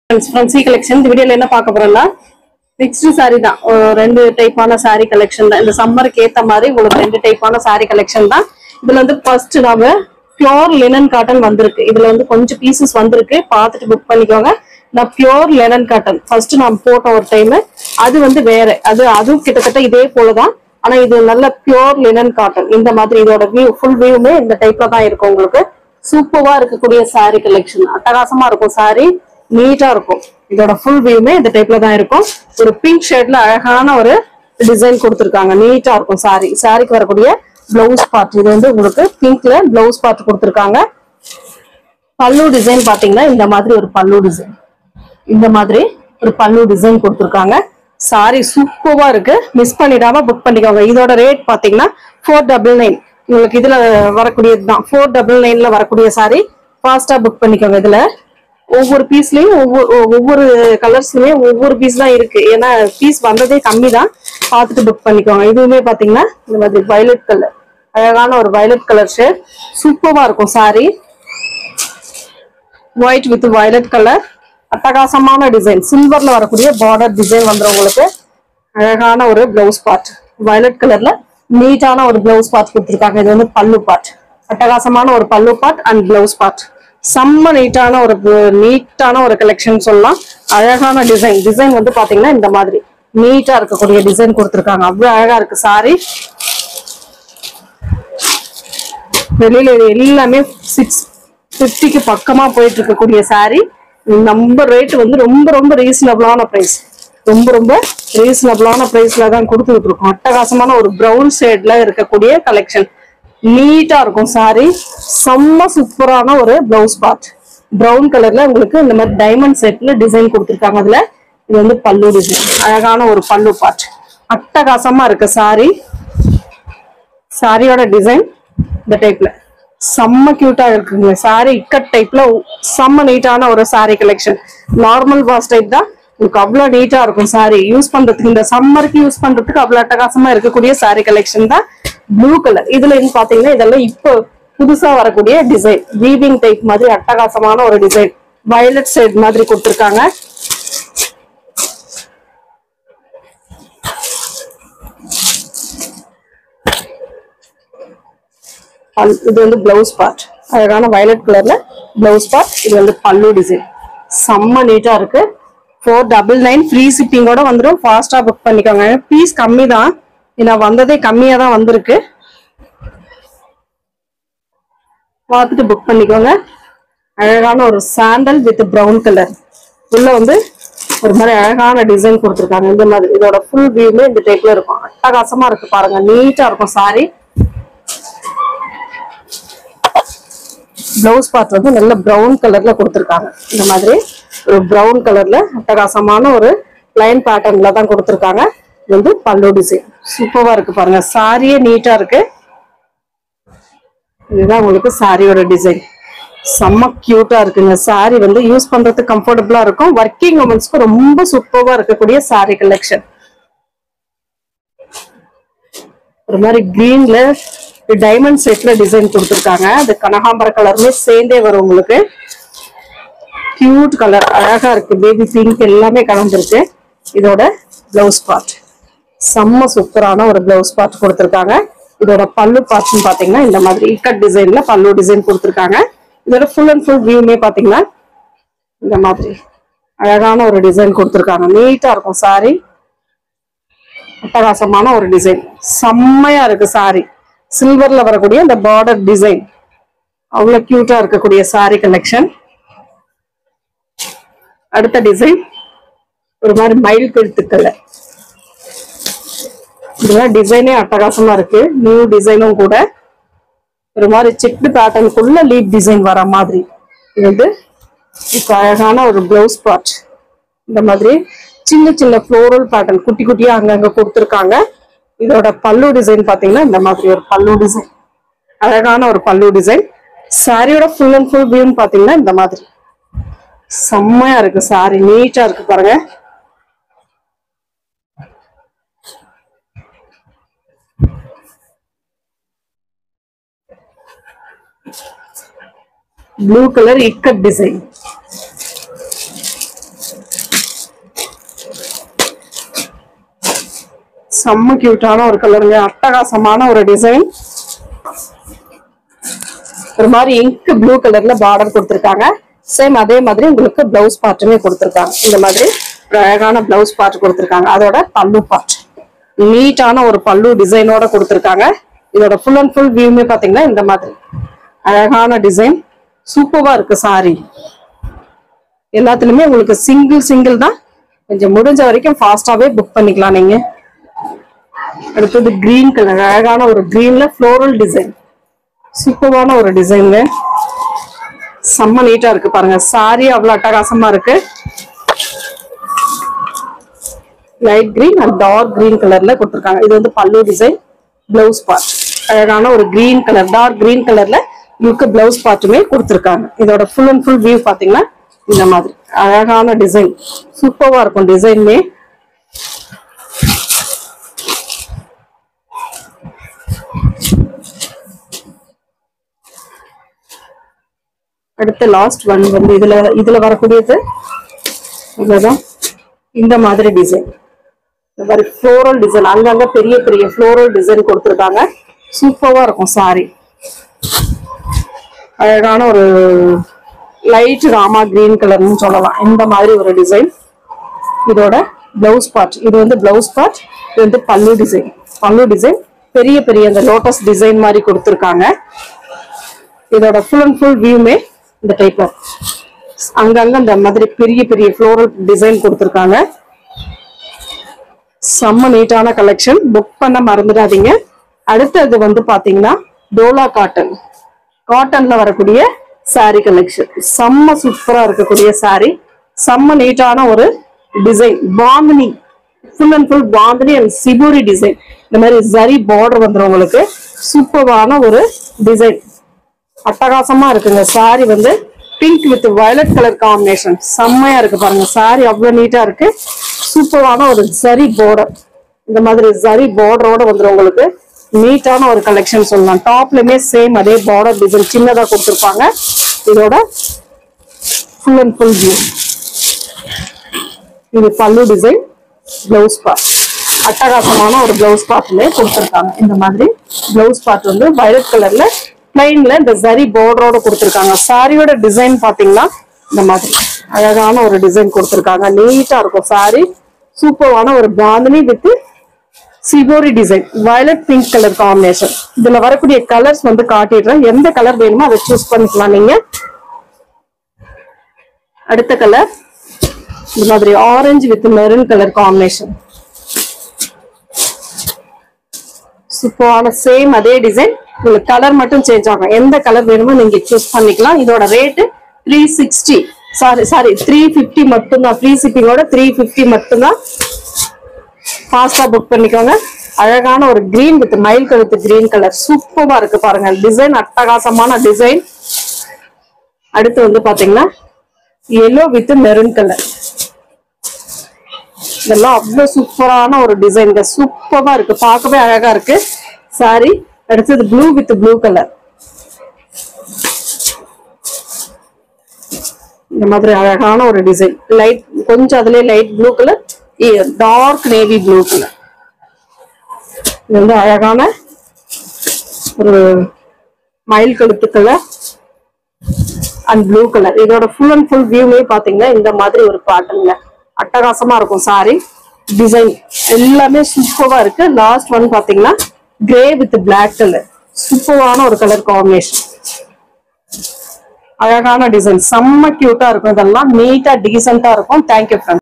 from C collection இந்த வீடியோல என்ன பார்க்க போறோம்னா மிக்ஸ்டு saree தான் ஒரு ரெண்டு டைப்பான saree கலெக்ஷன் தான் இந்த சம்மருக்கு ஏத்த மாதிரி உங்களுக்கு ரெண்டு டைப்பான saree கலெக்ஷன் தான் இதுல வந்து ஃபர்ஸ்ட் நாம பியோர் லினன் காட்டன் வந்திருக்கு இதுல வந்து கொஞ்சம் பீசஸ் வந்திருக்கு பார்த்துட்டு புக் பண்ணிக்கோங்க நான் பியோர் லெனன் காட்டன் ஃபர்ஸ்ட் நான் போட்ட ஒரு டைம் அது வந்து வேற அது அதுவும் கிட்டத்தட்ட இதே போலதான் ஆனா இது நல்ல பியோர் லினன் காட்டன் இந்த மாதிரி இதோட வியூ ஃபுல் வியூமே இந்த டைப்ல தான் இருக்கும் உங்களுக்கு சூப்பரா இருக்கக்கூடிய saree கலெக்ஷன் அட்டகாசமா இருக்கும் saree நீட்டா இருக்கும் இதோட ஃபுல் வியூமே இந்த டைப்ல தான் இருக்கும் ஒரு பிங்க் ஷேட்ல அழகான ஒரு டிசைன் கொடுத்துருக்காங்க நீட்டா இருக்கும் saree சாரிக்கு வரக்கூடிய பிளவுஸ் பார்ட் இது வந்து உங்களுக்கு பிங்க்ல பிளவுஸ் பார்ட் கொடுத்துருக்காங்க பல்லு டிசைன் பாத்தீங்கன்னா இந்த மாதிரி ஒரு பல்லு டிசைன் இந்த மாதிரி ஒரு பல்லு டிசைன் கொடுத்துருக்காங்க சாரி சூப்பரா இருக்கு மிஸ் பண்ணிடாம புக் பண்ணிக்கோங்க இதோட ரேட் பாத்தீங்கன்னா ஃபோர் டபுள் நைன் உங்களுக்கு இதுல வரக்கூடியது தான் ஃபோர் டபுள் நைன்ல வரக்கூடிய சாரி ஃபாஸ்டா புக் பண்ணிக்கோங்க இதுல ஒவ்வொரு பீஸ்லயும் ஒவ்வொரு ஒவ்வொரு கலர்ஸ்லயுமே ஒவ்வொரு பீஸ் தான் இருக்கு ஏன்னா பீஸ் வந்ததே கம்மி தான் பார்த்துட்டு புக் பண்ணிக்கோங்க இதுவுமே பாத்தீங்கன்னா இந்த மாதிரி வயலட் கலர் அழகான ஒரு வயலட் கலர் ஷேட் சூப்பரா இருக்கும் saree white with violet colour அட்டகாசமான டிசைன் சில்வர்ல வரக்கூடிய பார்டர் டிசைன் வந்துடும் உங்களுக்கு அழகான ஒரு பிளவுஸ் பார்ட் வயலட் கலர்ல நீட்டான ஒரு பிளவுஸ் பார்ட் கொடுத்துருக்காங்க இது வந்து பல்லு பார்ட் அட்டகாசமான ஒரு பல்லு பார்ட் அண்ட் பிளவுஸ் பார்ட் செம்ம நீட்டான ஒரு நீட்டான ஒரு கலெக்ஷன் சொல்லலாம் அழகான டிசைன் டிசைன் வந்து பாத்தீங்கன்னா இந்த மாதிரி நீட்டா இருக்கக்கூடிய டிசைன் கொடுத்துருக்காங்க அவ்வளவு அழகா இருக்கு சாரி வெளியில இது எல்லாமே சிக்ஸ் ஃபிஃப்டிக்கு பக்கமா போயிட்டு இருக்கக்கூடிய saree நம்ம ரேட் வந்து ரொம்ப ரொம்ப ரீசனபிளான பிரைஸ் ரொம்ப ரொம்ப ரீசனபிளான பிரைஸ்ல தான் கொடுத்துட்டு இருக்கோம் அட்டகாசமான ஒரு ப்ரௌன் ஷேட்ல இருக்கக்கூடிய கலெக்ஷன் நீட்டா இருக்கும் saree செம்ம சூப்பரான ஒரு பிளவுஸ் பார்ட் ப்ரௌன் கலர்ல உங்களுக்கு இந்த மாதிரி டைமண்ட் செட்ல டிசைன் கொடுத்துருக்காங்க அதுல இது வந்து பல்லு டிசைன் அழகான ஒரு பல்லு பார்ட் அட்டகாசமா இருக்கு saree சாரியோட டிசைன் இந்த டைப்ல செம்ம கியூட்டா இருக்குங்க சாரி இக்கட் டைப்ல செம்ம நீட்டான ஒரு சாரி கலெக்ஷன் நார்மல் வாஸ் டைப் தான் உங்களுக்கு அவ்வளவு நீட்டா இருக்கும் சாரி யூஸ் பண்றதுக்கு இந்த சம்மருக்கு யூஸ் பண்றதுக்கு அவ்வளவு அட்டகாசமா இருக்கக்கூடிய சாரி கலெக்ஷன் தான் ப்ளூ கலர் இதுல இருந்து பாத்தீங்கன்னா இதெல்லாம் இப்போ புதுசா வரக்கூடிய டிசைன் வீவிங் டைப் மாதிரி அட்டகாசமான ஒரு டிசைன் வயலட் சைட் மாதிரி கொடுத்துருக்காங்க பல்- இது வந்து பிளவுஸ் பார்ட் அழகான வயலட் கலர்ல பிளவுஸ் பார்ட் இது வந்து பல்லு டிசைன் செம்ம நீட்டா இருக்கு ஃபோர் டபுள் நைன் ஃப்ரீ ஷிப்பிங்கோட வந்துடும் ஃபாஸ்டா புக் பண்ணிக்கோங்க பீஸ் கம்மி தான் ஏன்னா வந்ததே கம்மியா தான் வந்திருக்கு பார்த்துட்டு புக் பண்ணிக்கோங்க அழகான ஒரு சாண்டல் வித் பிரவுன் கலர் உள்ள வந்து ஒரு மாதிரி அழகான டிசைன் கொடுத்துருக்காங்க இந்த மாதிரி இதோட ஃபுல் வியூமே இந்த டைப்ல இருக்கும் அட்டகாசமா இருக்கு பாருங்க நீட்டா இருக்கும் சாரி பிளவுஸ் பார்ட் வந்து நல்ல பிரவுன் கலர்ல கொடுத்துருக்காங்க இந்த மாதிரி ஒரு பிரவுன் கலர்ல அட்டகாசமான ஒரு லைன் பேட்டர்ன்ல தான் கொடுத்துருக்காங்க இது வந்து பல்லு டிசைன் சூப்பரா இருக்கு பாருங்க சாரியே நீட்டா இருக்கு இதுதான் உங்களுக்கு சாரியோட டிசைன் செம்ம கியூட்டா இருக்குங்க சாரி வந்து யூஸ் பண்றதுக்கு கம்ஃபர்டபுளா இருக்கும் ஒர்க்கிங் உமன்ஸ்க்கு ரொம்ப சூப்பரா இருக்கக்கூடிய சாரி கலெக்ஷன் ஒரு மாதிரி கிரீன்ல டைமண்ட் செட்ல டிசைன் கொடுத்துருக்காங்க அது கனகாம்பர கலருமே சேர்ந்தே வரும் உங்களுக்கு கியூட் கலர் அழகா இருக்கு பேபி பிங்க் எல்லாமே கலந்துருக்கு இதோட பிளவுஸ் பார்ட் செம்ம சூப்பரான ஒரு பிளவுஸ் பார்ட் கொடுத்துருக்காங்க இதோட பல்லு பார்ட்னு பாத்தீங்கன்னா இந்த மாதிரி இக்கட் டிசைன்ல பல்லு டிசைன் கொடுத்துருக்காங்க இதோட ஃபுல் அண்ட் ஃபுல் வியூமே பாத்தீங்கன்னா இந்த மாதிரி அழகான ஒரு டிசைன் கொடுத்துருக்காங்க நீட்டா இருக்கும் சாரி அட்டகாசமான ஒரு டிசைன் செம்மையா இருக்கு சாரி சில்வர்ல வரக்கூடிய இந்த பார்டர் டிசைன் அவ்வளவு கியூட்டா இருக்கக்கூடிய சாரி கலெக்ஷன் அடுத்த டிசைன் ஒரு மாதிரி மயில் கழுத்துக்கல்ல இதெல்லாம் டிசைனே அட்டகாசமா இருக்கு நியூ டிசைனும் கூட ஒரு மாதிரி செக்டு பேட்டர்னுக்குள்ள லீப் டிசைன் வர மாதிரி இது வந்து இப்போ அழகான ஒரு பிளவுஸ் பார்ட் இந்த மாதிரி சின்ன சின்ன ஃப்ளோரல் பேட்டர்ன் குட்டி குட்டியா அங்கங்க கொடுத்துருக்காங்க இதோட பல்லு டிசைன் பாத்தீங்கன்னா இந்த மாதிரி ஒரு பல்லு டிசைன் அழகான ஒரு பல்லு டிசைன் சாரியோட ஃபுல் அண்ட் ஃபுல் வியூன்னு பாத்தீங்கன்னா இந்த மாதிரி செம்மையா இருக்கு சாரி நீட்டா இருக்கு பாருங்க ப்ளூ கலர் இக்கட் டிசைன் செம்ம கியூட்டான ஒரு கலருங்க அட்டகாசமான ஒரு டிசைன் ஒரு மாதிரி இங்க் ப்ளூ கலர்ல பார்டர் கொடுத்துருக்காங்க சேம் அதே மாதிரி உங்களுக்கு பிளவுஸ் பார்ட்டுமே கொடுத்துருக்காங்க இந்த மாதிரி ஒரு அழகான பிளவுஸ் பார்ட் கொடுத்துருக்காங்க அதோட பல்லு பார்ட் நீட்டான ஒரு பல்லு டிசைனோட கொடுத்துருக்காங்க இதோட ஃபுல் அண்ட் ஃபுல் வியூமே பாத்தீங்கன்னா இந்த மாதிரி அழகான டிசைன் சூப்பரா இருக்கு சாரி எல்லாத்துலயுமே உங்களுக்கு சிங்கிள் சிங்கிள் தான் கொஞ்சம் முடிஞ்ச வரைக்கும் ஃபாஸ்டாவே புக் பண்ணிக்கலாம் நீங்க அடுத்தது கிரீன் கலர் அழகான ஒரு கிரீன்ல ஃப்ளோரல் டிசைன் சூப்பரான ஒரு டிசைனுங்க செம்ம நீட்டா இருக்கு பாருங்க சாரி அவ்வளவு அட்டகாசமா இருக்கு light green and dark green கலர்ல கொடுத்துருக்காங்க இது வந்து பல்லு டிசைன் பிளவுஸ் பார்ட் அழகான ஒரு கிரீன் கலர் டார்க் கிரீன் கலர்ல உங்களுக்கு பிளவுஸ் பார்ட்டுமே கொடுத்துருக்காங்க இதோட ஃபுல் அண்ட் ஃபுல் வியூ பாத்தீங்கன்னா இந்த மாதிரி அழகான டிசைன் சூப்பரா இருக்கும் டிசைன்மே அடுத்த லாஸ்ட் ஒன் வந்து இதுல இதுல வரக்கூடியது இவ்வளவுதான் இந்த மாதிரி டிசைன் இந்த மாதிரி ஃப்ளோரல் டிசைன் அங்கங்க பெரிய பெரிய ஃப்ளோரல் டிசைன் கொடுத்துருக்காங்க சூப்பரா இருக்கும் சாரி அழகான ஒரு லைட் ராமா கிரீன் கலர்னு சொல்லலாம் இந்த மாதிரி ஒரு டிசைன் இதோட பிளவுஸ் பார்ட் இது வந்து பிளவுஸ் பார்ட் இது வந்து பல்லு டிசைன் பல்லு டிசைன் பெரிய பெரிய அந்த லோட்டஸ் டிசைன் மாதிரி கொடுத்துருக்காங்க இதோட ஃபுல் அண்ட் ஃபுல் வியூமே இந்த டைப்ல அங்கங்க இந்த மாதிரி பெரிய பெரிய ஃப்ளோரல் டிசைன் கொடுத்துருக்காங்க செம்ம நீட்டான கலெக்ஷன் புக் பண்ண மறந்துடாதீங்க அடுத்தது வந்து பாத்தீங்கன்னா டோலா காட்டன் காட்டன்ல வரக்கூடிய saree கலெக்ஷன் செம்ம சூப்பரா இருக்கக்கூடிய saree செம்ம நீட்டான ஒரு design bandhani full and full bandhani and shibori design இந்த மாதிரி ஜரி பார்டர் வந்துடும் உங்களுக்கு சூப்பரான ஒரு டிசைன் அட்டகாசமா இருக்குங்க saree வந்து pink with violet colour combination செம்மையா இருக்கு பாருங்க saree அவ்வளவு நீட்டா இருக்கு சூப்பரான ஒரு ஜரி பார்டர் இந்த மாதிரி ஜரி பார்டரோட வந்துடும் உங்களுக்கு நீட்டான ஒரு கலெக்ஷன் சொல்லலாம் டாப்லயுமே சேம் அதே பார்டர் டிசைன் சின்னதா கொடுத்துருப்பாங்க இதோட ஃபுல் அண்ட் ஃபுல் வியூ இது பல்லு டிசைன் பிளவுஸ் பார்ட் அட்டகாசமான ஒரு பிளவுஸ் பார்ட்ல கொடுத்துருக்காங்க இந்த மாதிரி பிளவுஸ் பார்ட் வந்து வயலட் கலர்ல பிளைன்ல இந்த சரி பார்டரோட கொடுத்துருக்காங்க சாரியோட டிசைன் பாத்தீங்கன்னா இந்த மாதிரி அழகான ஒரு டிசைன் கொடுத்துருக்காங்க நீட்டா இருக்கும் சாரி சூப்பரான ஒரு bandhani with shibori design violet pink colour combination இதுல வரக்கூடிய கலர்ஸ் வந்து காட்டிடுறேன் எந்த கலர் வேணுமோ அதை சூஸ் பண்ணிக்கலாம் நீங்க அடுத்த கலர் இந்த மாதிரி orange with maroon colour combination சூப்பரான சேம் அதே டிசைன் உங்களுக்கு கலர் மட்டும் சேஞ்ச் ஆகும் எந்த கலர் வேணுமோ நீங்க சூஸ் பண்ணிக்கலாம் இதோட rate three sixty sorry sorry three fifty மட்டும்தான் ஃப்ரீ ஷிப்பிங்கோட த்ரீ ஃபிஃப்டி மட்டும்தான் ஃபாஸ்டா புக் பண்ணிக்கோங்க அழகான ஒரு கிரீன் வித் மயில் கழுத்து கிரீன் கலர் சூப்பரா இருக்கு பாருங்க டிசைன் அட்டகாசமான டிசைன் அடுத்து வந்து பாத்தீங்கன்னா எல்லோ வித் மெரூன் கலர் இதெல்லாம் அவ்வளவு சூப்பரான ஒரு டிசைன் சூப்பரா இருக்கு பார்க்கவே அழகா இருக்கு சாரி அடுத்தது ப்ளூ வித் ப்ளூ கலர் இந்த மாதிரி அழகான ஒரு டிசைன் லைட் கொஞ்சம் அதுலயே light blue colour dark navy blue colour இது வந்து அழகான ஒரு மயில் கழுத்து கலர் அண்ட் ப்ளூ கலர் இதோட ஃபுல் அண்ட் ஃபுல் வியூமே பாத்தீங்கன்னா இந்த மாதிரி ஒரு பாட்டுங்க அட்டகாசமா இருக்கும் சாரி டிசைன் எல்லாமே சூப்பரா இருக்கு லாஸ்ட் ஒன் பாத்தீங்கன்னா கிரே வித் பிளாக் கலர் சூப்பரான ஒரு கலர் காம்பினேஷன் அழகான டிசைன் செம்ம கியூட்டா இருக்கும் இதெல்லாம் நீட்டா டீசெண்டா இருக்கும் தேங்க்யூ ஃப்ரெண்ட்ஸ்